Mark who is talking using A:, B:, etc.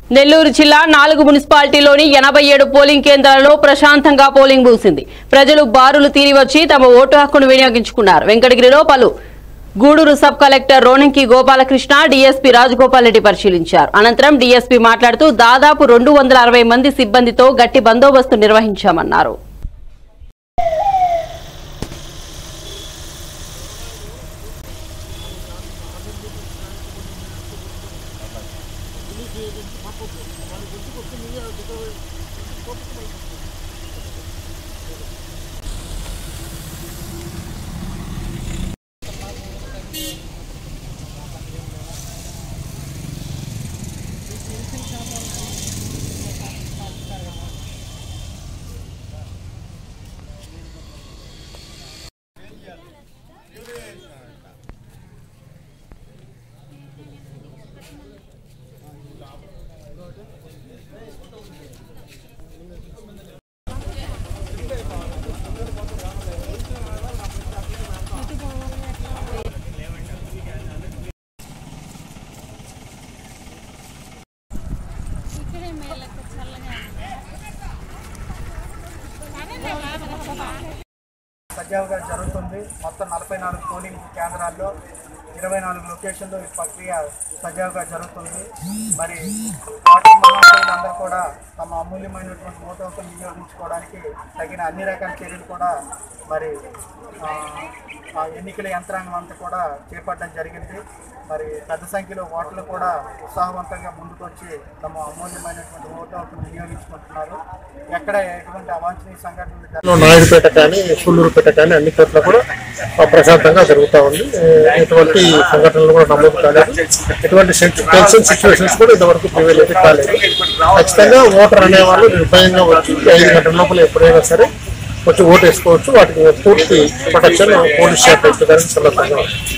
A: నెల్లూరు జిల్లా నాలుగు మున్సిపాలిటీలోని ఎనభై ఏడు పోలింగ్ కేంద్రాలలో ప్రశాంతంగా పోలింగ్ ముగిసింది ప్రజలు బారులు తీరి వచ్చి తమ ఓటు హక్కును వినియోగించుకున్నారు వెంకటగిరిలో పలు Gudur sub collector Ronanki Gopalakrishna DSP Rajagopal Reddy పరిశీలించారు అనంతరం డీఎస్పీ మాట్లాడుతూ దాదాపు రెండు వందల అరవై మంది సిబ్బందితో గట్టి బందోబస్తు నిర్వహించామన్నారు
B: ఇక్కడే మేలకు చల్లగా
C: సజావుగా జరుగుతుంది మొత్తం నలభై నాలుగు పోలింగ్ కేంద్రాల్లో ఇరవై నాలుగు లొకేషన్లో ఈ ప్రక్రియ సజావుగా జరుగుతుంది మరి పార్టీ మహాశయులందరూ కూడా తమ అమూల్యమైనటువంటి ఓటు వినియోగించుకోవడానికి తగిన అన్ని రకాల చర్యలు కూడా మరి ఆ, ఆ ఎన్నికల యంత్రాంగం అంతా కూడా చేపట్టడం జరిగింది మరి పెద్ద సంఖ్యలో ఓటర్లు కూడా ఉత్సాహవంతంగా ముందుకొచ్చి తమ అమూల్యమైనటువంటి ఓటు హక్కును వినియోగించుకుంటున్నారు ఎక్కడ ఎటువంటి అవాంఛనీయ సంఘటనలు జరగ
D: లో నాయుడుపేట కానీ పుల్లూరుపేట కానీ అన్ని చోట్ల కూడా ఆ, ప్రశాంతంగా జరుగుతూ ఉంది ఏ, ఎటువంటి సంఘటనలు కూడా నమోదు కాలేదు ఎటువంటి టెన్షన్ సిచ్యువేషన్స్ కూడా ఇంతవరకు ప్రివేల్ అయితే కాలేదు ఖచ్చితంగా ఓటర్ అనేవాళ్ళు నిర్భయంగా వచ్చి ఐదు గంటల లోపల ఎప్పుడైనా సరే వచ్చి ఓటు వేసుకోవచ్చు వాటికి పూర్తి ప్రొటెక్షన్ పోలీస్ శాఖ ఇస్తుందని సందర్భంగా